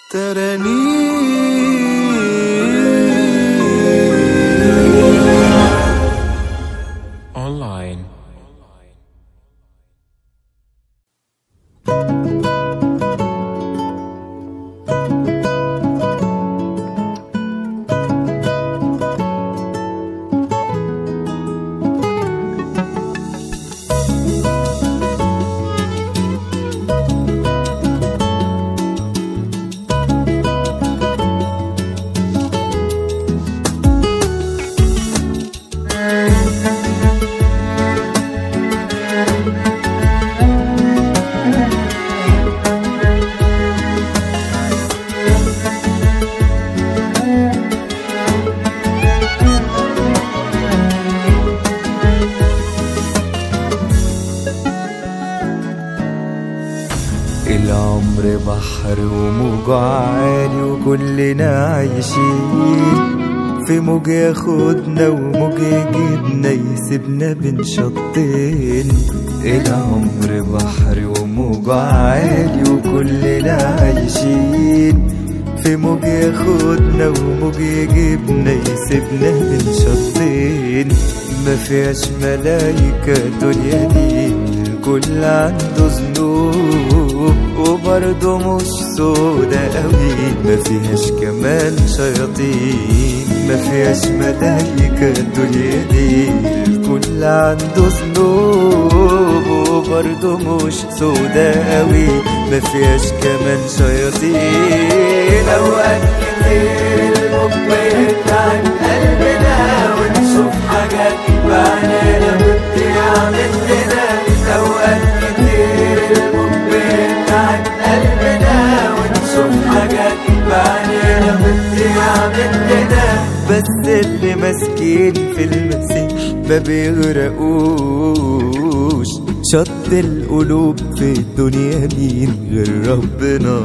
تراني online العمر بحر وموج عالي وكلنا عايشين في موج ياخدنا وموج يجيبنا يسيبنا بين شطين العمر بحر وموج عالي وكلنا عايشين في موج ياخدنا وموج يجيبنا يسيبنا بين شطين ما فيهاش ملايكة الدنيا دي الكل عنده ذنوب وبرضه مش سودا قوي ما فيهاش كمان شياطين ما فيهاش ملايكة الدنيا دي الكل عنده ذنوب وبرضه مش سودا قوي ما فيهاش كمان شياطين اوقات كتير الموج عن قلبنا ونشوف حاجات بعينينا بتضيع مننا اوقات كتير الموج عن قلبنا ونشوف حاجات بعينينا بتضيع مننا بس اللي ماسكين في المسيح ما بيغرقوش شط القلوب في الدنيا مين غير ربنا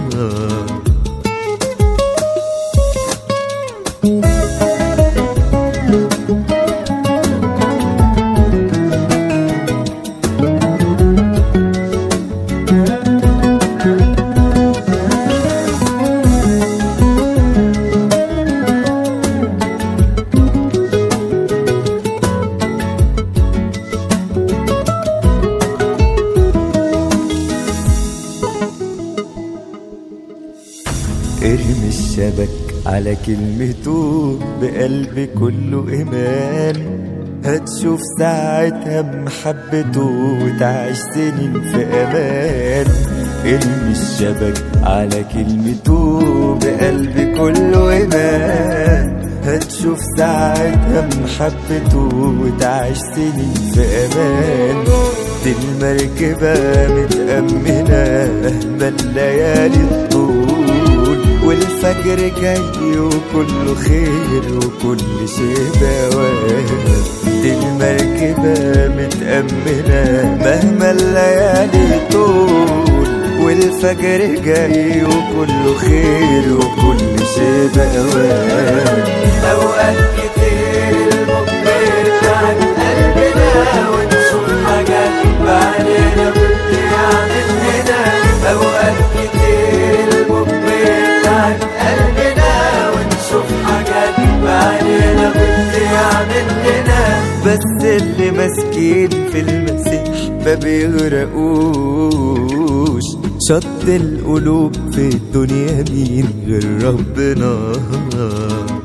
ارمي الشبك على كلمته بقلب كله إيمان هتشوف ساعتها محبته وتعيش سنين في أمان ارمي الشبك على كلمته بقلب كله إيمان هتشوف ساعتها محبته وتعيش سنين في أمان دي المركبة متأمنة مهما الليالي الطول والفجر جاي وكله خير وكل شيء بواب دي المركبة متأمنة مهما الليالي طول والفجر جاي وكله خير وكل شيء بواب أوقات كتير المقبل عن قلبنا ونشوف حاجات بعدنا بتضيع مننا أوقات كتير المقبل عن قلبنا ونشوف حاجات بعدنا بتضيع مننا بس اللي ماسكين في المسيح ما بيغرقوش شط القلوب في الدنيا مين غير ربنا